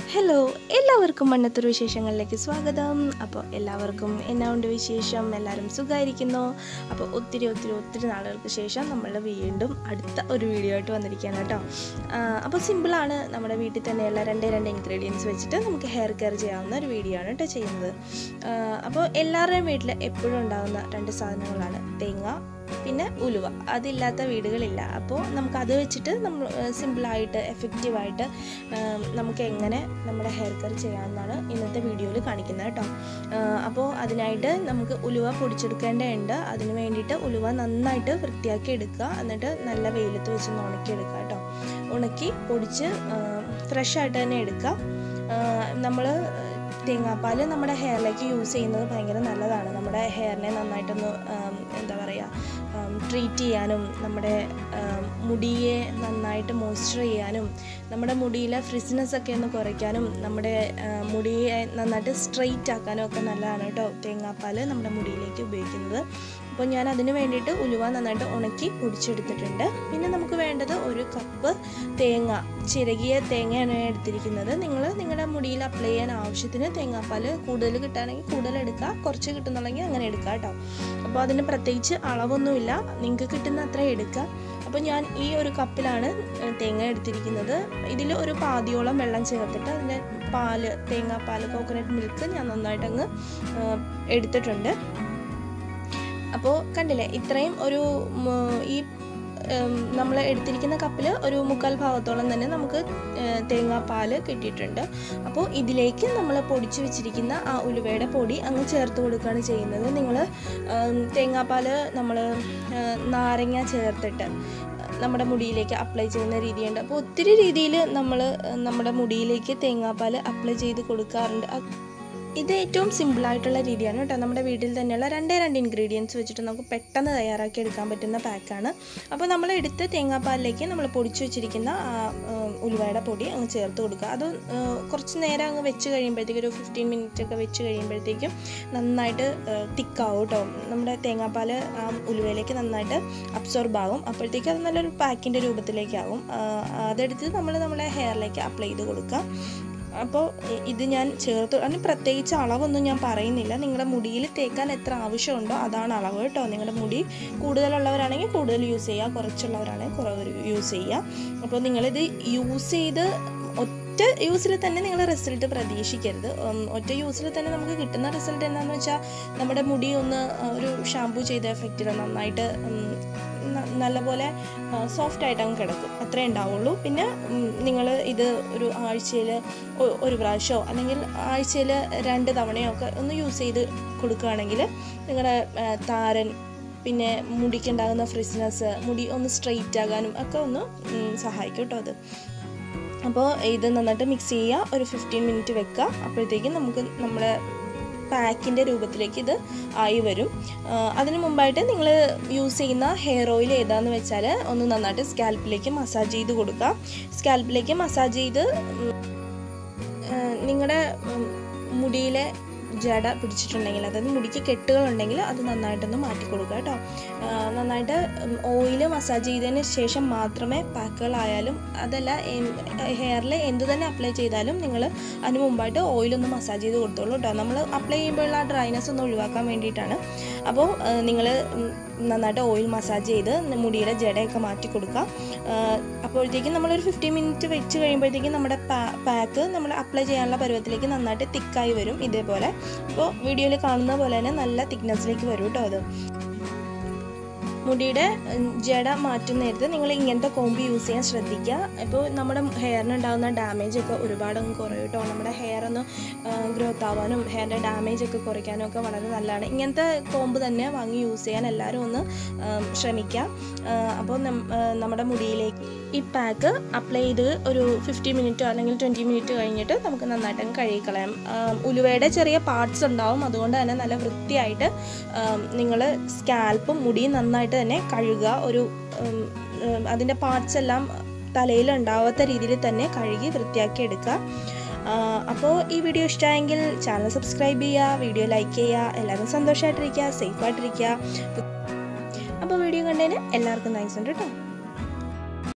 hello എല്ലാവർക്കും മണ്ണത്തൂർ വിശേഷങ്ങളിലേക്ക് സ്വാഗതം അപ്പോൾ എല്ലാവർക്കും എന്നാ ഉണ്ട് വിശേഷം എല്ലാവരും സുഖമായിരിക്കുന്നു അപ്പോൾ ഒത്തിരി ഒത്തിരി ഒത്തിരി നാളുകൾക്ക് ശേഷം നമ്മൾ വീണ്ടും അടുത്ത ഒരു വീഡിയോ ആയിട്ട് വന്നിരിക്കുകയാണ് കേട്ടോ ആ, അപ്പോൾ സിമ്പിളാണ് നമ്മുടെ വീട്ടിൽ തന്നെയുള്ള രണ്ടേ രണ്ട് ഇൻഗ്രീഡിയൻസ് വെച്ചിട്ട് നമുക്ക് ഹെയർ കെയർ ചെയ്യാവുന്ന ഒരു വീഡിയോ ആണ് കേട്ടോ ചെയ്യുന്നത് ആ, അപ്പോൾ എല്ലാവരുടെയും വീട്ടിൽ എപ്പോഴും ഉണ്ടാകുന്ന രണ്ട് സാധനങ്ങളാണ് തേങ്ങ പിന്നെ ഉലുവ അതില്ലാത്ത വീടുകളില്ല അപ്പോൾ നമുക്ക് അത് വെച്ചിട്ട് നമ്മൾ സിമ്പിളായിട്ട് എഫക്റ്റീവായിട്ട് നമുക്ക് എങ്ങനെ നമ്മുടെ ഹെയർ കെയർ ചെയ്യാമെന്നാണ് ഇന്നത്തെ വീഡിയോയിൽ കാണിക്കുന്നത് കേട്ടോ അപ്പോൾ അതിനായിട്ട് നമുക്ക് ഉലുവ പൊടിച്ചെടുക്കേണ്ടതുണ്ട് അതിന് വേണ്ടിയിട്ട് ഉലുവ നന്നായിട്ട് വൃത്തിയാക്കി എടുക്കുക എന്നിട്ട് നല്ല വെയിലത്ത് വെച്ച് ഒന്ന് ഉണക്കി എടുക്കുക കേട്ടോ ഉണക്കി പൊടിച്ച് ഫ്രഷ് ആയിട്ട് തന്നെ എടുക്കുക നമ്മൾ തേങ്ങാപ്പാൽ നമ്മുടെ ഹെയറിലേക്ക് യൂസ് ചെയ്യുന്നത് ഭയങ്കര നല്ലതാണ് നമ്മുടെ ഹെയറിനെ നന്നായിട്ടൊന്ന് ആം, എന്താ പറയുക ട്രീറ്റ് ചെയ്യാനും നമ്മുടെ ആം, മുടിയെ നന്നായിട്ട് മോയ്സ്ചർ ചെയ്യാനും നമ്മുടെ മുടിയിലെ ഫ്രിസ്നെസ് ഒക്കെ ഒന്ന് കുറയ്ക്കാനും നമ്മുടെ ആ, മുടിയെ നന്നായിട്ട് സ്ട്രെയിറ്റ് ആക്കാനും ഒക്കെ നല്ലതാണ് കേട്ടോ തേങ്ങാപ്പാൽ നമ്മുടെ മുടിയിലേക്ക് ഉപയോഗിക്കുന്നത് അപ്പോൾ ഞാൻ അതിന് വേണ്ടിയിട്ട് ഉലുവ നന്നായിട്ട് ഉണക്കി പൊടിച്ചെടുത്തിട്ടുണ്ട് പിന്നെ നമുക്ക് വേണ്ടത് ഒരു കപ്പ് തേങ്ങ ചിരകിയ തേങ്ങയാണ് എടുത്തിരിക്കുന്നത് നിങ്ങൾ നിങ്ങളുടെ മുടിയിൽ അപ്ലൈ ചെയ്യാൻ ആവശ്യത്തിന് തേങ്ങാപ്പാൽ കൂടുതൽ കിട്ടുകയാണെങ്കിൽ കൂടുതൽ എടുക്കുക കുറച്ച് കിട്ടുന്നുണ്ടെങ്കിൽ അങ്ങനെ എടുക്കുക കേട്ടോ അപ്പോൾ അതിന് പ്രത്യേകിച്ച് അളവൊന്നുമില്ല നിങ്ങൾക്ക് കിട്ടുന്ന അത്ര എടുക്കുക അപ്പോൾ ഞാൻ ഈ ഒരു കപ്പിലാണ് ഏഹ്, തേങ്ങ എടുത്തിരിക്കുന്നത് ഇതിൽ ഒരു പാതിയോളം വെള്ളം ചേർത്തിട്ട് അതിൻ്റെ പാല് തേങ്ങാപ്പാൽ കോക്കനട്ട് മിൽക്ക് ഞാൻ നന്നായിട്ടങ്ങ് ഏഹ്, എടുത്തിട്ടുണ്ട് അപ്പോൾ കണ്ടില്ലേ ഇത്രയും ഒരു ഉം, ഈ നമ്മൾ എടുത്തിരിക്കുന്ന കപ്പിൽ ഒരു മുക്കാൽ ഭാഗത്തോളം തന്നെ നമുക്ക് ഏഹ്, തേങ്ങാപ്പാൽ കിട്ടിയിട്ടുണ്ട് അപ്പോൾ ഇതിലേക്ക് നമ്മൾ പൊടിച്ചു വെച്ചിരിക്കുന്ന ആ ഉലുവയുടെ പൊടി അങ്ങ് ചേർത്ത് കൊടുക്കുകയാണ് ചെയ്യുന്നത് നിങ്ങൾ തേങ്ങാപ്പാൽ നമ്മൾ നാരങ്ങ ചേർത്തിട്ട് നമ്മുടെ മുടിയിലേക്ക് അപ്ലൈ ചെയ്യുന്ന രീതിയുണ്ട് അപ്പോൾ ഒത്തിരി രീതിയിൽ നമ്മൾ നമ്മുടെ മുടിയിലേക്ക് തേങ്ങാപ്പാൽ അപ്ലൈ ചെയ്ത് കൊടുക്കാറുണ്ട് അത് ഇത് ഏറ്റവും സിമ്പിളായിട്ടുള്ള രീതിയാണ് കേട്ടോ നമ്മുടെ വീട്ടിൽ തന്നെയുള്ള രണ്ടേ രണ്ട് ഇൻഗ്രീഡിയൻസ് വെച്ചിട്ട് നമുക്ക് പെട്ടെന്ന് തയ്യാറാക്കി എടുക്കാൻ പറ്റുന്ന പാക്കാണ് അപ്പോൾ നമ്മൾ എടുത്ത് തേങ്ങാപ്പാലിലേക്ക് നമ്മൾ പൊടിച്ചു വെച്ചിരിക്കുന്ന ആ ഉം, ഉലുവയുടെ പൊടി അങ്ങ് ചേർത്ത് കൊടുക്കുക അത് ഉം, കുറച്ച് നേരം അങ്ങ് വെച്ച് കഴിയുമ്പോഴത്തേക്കും ഒരു ഫിഫ്റ്റീൻ മിനിറ്റ് ഒക്കെ വെച്ച് കഴിയുമ്പോഴത്തേക്കും നന്നായിട്ട് തിക്കാവും കേട്ടോ നമ്മുടെ തേങ്ങാപ്പാൽ ആ ഉലുവയിലേക്ക് നന്നായിട്ട് അബ്സോർബ് ആകും അപ്പോഴത്തേക്കും അത് നല്ലൊരു പാക്കിൻ്റെ രൂപത്തിലേക്കാവും ആ, അതെടുത്ത് നമ്മൾ നമ്മുടെ ഹെയറിലേക്ക് അപ്ലൈ ചെയ്ത് കൊടുക്കുക അപ്പോൾ ഇ- ഇത് ഞാൻ ചേർത്ത് അതിന് പ്രത്യേകിച്ച് അളവൊന്നും ഞാൻ പറയുന്നില്ല നിങ്ങളുടെ മുടിയിൽ തേക്കാൻ എത്ര ആവശ്യമുണ്ടോ അതാണ് അളവ് കേട്ടോ നിങ്ങളുടെ മുടി കൂടുതലുള്ളവരാണെങ്കിൽ കൂടുതൽ യൂസ് ചെയ്യുക കുറച്ചുള്ളവരാണെങ്കിൽ കുറവ് യൂസ് ചെയ്യുക അപ്പോൾ നിങ്ങളിത് യൂസ് ചെയ്ത് ഒറ്റ യൂസിൽ തന്നെ നിങ്ങൾ റിസൾട്ട് പ്രതീക്ഷിക്കരുത് ഉം, ഒറ്റ യൂസിൽ തന്നെ നമുക്ക് കിട്ടുന്ന റിസൾട്ട് എന്താണെന്ന് വെച്ചാൽ നമ്മുടെ മുടി ഒന്ന് ആ, ഒരു ഷാമ്പു ചെയ്ത എഫക്റ്റിൽ നന്നായിട്ട് ഉം, ന- നല്ലപോലെ സോഫ്റ്റ് ആയിട്ട് അങ്ങ് കിടക്കും അത്രേ ഉണ്ടാവുള്ളൂ പിന്നെ നിങ്ങൾ ഇത് ഒരു ആഴ്ചയിൽ ഒരു പ്രാവശ്യമോ അല്ലെങ്കിൽ ആഴ്ചയിൽ രണ്ട് തവണയോ ഒക്കെ ഒന്ന് യൂസ് ചെയ്ത് കൊടുക്കുകയാണെങ്കിൽ നിങ്ങളുടെ ആ, താരൻ പിന്നെ മുടിക്കുണ്ടാകുന്ന ഫ്രിസ്നെസ് മുടി ഒന്ന് സ്ട്രെയിറ്റ് ആകാനും ഒക്കെ ഒന്ന് ഉം, സഹായിക്കും കേട്ടോ അത് അപ്പോൾ ഇത് നന്നായിട്ട് മിക്സ് ചെയ്യുക ഒരു ഫിഫ്റ്റീൻ മിനിറ്റ് വെക്കുക അപ്പോഴത്തേക്കും നമുക്ക് നമ്മുടെ പാക്കിൻ്റെ രൂപത്തിലേക്ക് ഇത് ആയി വരും ആ, അതിന് മുമ്പായിട്ട് നിങ്ങൾ യൂസ് ചെയ്യുന്ന ഹെയർ ഓയിൽ ഏതാണെന്ന് വെച്ചാൽ ഒന്ന് നന്നായിട്ട് സ്കാൽപ്പിലേക്ക് മസാജ് ചെയ്ത് കൊടുക്കുക സ്കാൽപ്പിലേക്ക് മസാജ് ചെയ്ത് നിങ്ങളുടെ മുടിയിലെ ജട പിടിച്ചിട്ടുണ്ടെങ്കിൽ അതായത് മുടിക്ക് കെട്ടുകളുണ്ടെങ്കിൽ അത് നന്നായിട്ടൊന്ന് മാറ്റി കൊടുക്കുക കേട്ടോ ആ, നന്നായിട്ട് ഓയിൽ മസാജ് ചെയ്തതിന് ശേഷം മാത്രമേ പാക്കുകളായാലും അതല്ല ഹെയറിൽ എന്ത് തന്നെ അപ്ലൈ ചെയ്താലും നിങ്ങൾ അതിന് മുമ്പായിട്ട് ഓയിലൊന്ന് മസാജ് ചെയ്ത് കൊടുത്തോളൂ കേട്ടോ നമ്മൾ അപ്ലൈ ചെയ്യുമ്പോഴുള്ള ആ ഡ്രൈനെസ് ഒന്ന് ഒഴിവാക്കാൻ വേണ്ടിയിട്ടാണ് അപ്പോൾ നിങ്ങൾ നന്നായിട്ട് ഓയിൽ മസാജ് ചെയ്ത് മുടിയുടെ ജടയൊക്കെ മാറ്റി കൊടുക്കുക ആ, അപ്പോഴത്തേക്കും നമ്മളൊരു ഫിഫ്റ്റീൻ മിനിറ്റ് വെച്ച് കഴിയുമ്പോഴത്തേക്കും നമ്മുടെ പാക്ക് നമ്മൾ അപ്ലൈ ചെയ്യാനുള്ള പരുവത്തിലേക്ക് നന്നായിട്ട് തിക്കായി വരും ഇതേപോലെ അപ്പോൾ വീഡിയോയിൽ കാണുന്ന പോലെ തന്നെ നല്ല തിക്നെസ്സിലേക്ക് വരും കേട്ടോ അത് മുടിയുടെ ഉം, ജട മാറ്റുന്ന നേരത്ത് നിങ്ങൾ ഇങ്ങനത്തെ കോമ്പ് യൂസ് ചെയ്യാൻ ശ്രദ്ധിക്കുക ഇപ്പോൾ നമ്മുടെ ഹെയറിന് ഉണ്ടാകുന്ന ഡാമേജ് ഒക്കെ ഒരുപാട് അങ്ങ് കുറയും കേട്ടോ നമ്മുടെ ഹെയർ ഒന്ന് ഗ്രോത്ത് ആവാനും ഹെയറിൻ്റെ ഡാമേജ് ഒക്കെ കുറയ്ക്കാനും ഒക്കെ വളരെ നല്ലതാണ് ഇങ്ങനത്തെ കോമ്പ് തന്നെ വാങ്ങി യൂസ് ചെയ്യാൻ എല്ലാവരും ഒന്ന് ഉം, ശ്രമിക്കുക അപ്പോൾ നമ്മുടെ മുടിയിലേക്ക് ഈ പാക്ക് അപ്ലൈ ചെയ്ത് ഒരു ഫിഫ്റ്റി മിനിറ്റോ അല്ലെങ്കിൽ ട്വൻറ്റി മിനിറ്റ് കഴിഞ്ഞിട്ട് നമുക്ക് നന്നായിട്ട് അങ്ങ് കഴുകിക്കളയാം ആം, ഉലുവയുടെ ചെറിയ പാർട്സ് ഉണ്ടാവും അതുകൊണ്ട് തന്നെ നല്ല വൃത്തിയായിട്ട് നിങ്ങൾ സ്കാൽപ്പും മുടിയും നന്നായിട്ട് തന്നെ കഴുകുക ഒരു ഉം, ഉം, അതിൻ്റെ പാർട്സ് എല്ലാം തലയിൽ ഉണ്ടാവാത്ത രീതിയിൽ തന്നെ കഴുകി വൃത്തിയാക്കി എടുക്കുക അപ്പോൾ ഈ വീഡിയോ ഇഷ്ടമായെങ്കിൽ ചാനൽ സബ്സ്ക്രൈബ് ചെയ്യുക വീഡിയോ ലൈക്ക് ചെയ്യുക എല്ലാവരും സന്തോഷമായിട്ടിരിക്കുക സേഫായിട്ടിരിക്കുക അപ്പോൾ വീഡിയോ കണ്ടതിന് എല്ലാവർക്കും താങ്ക്സ് ഉണ്ട് കേട്ടോ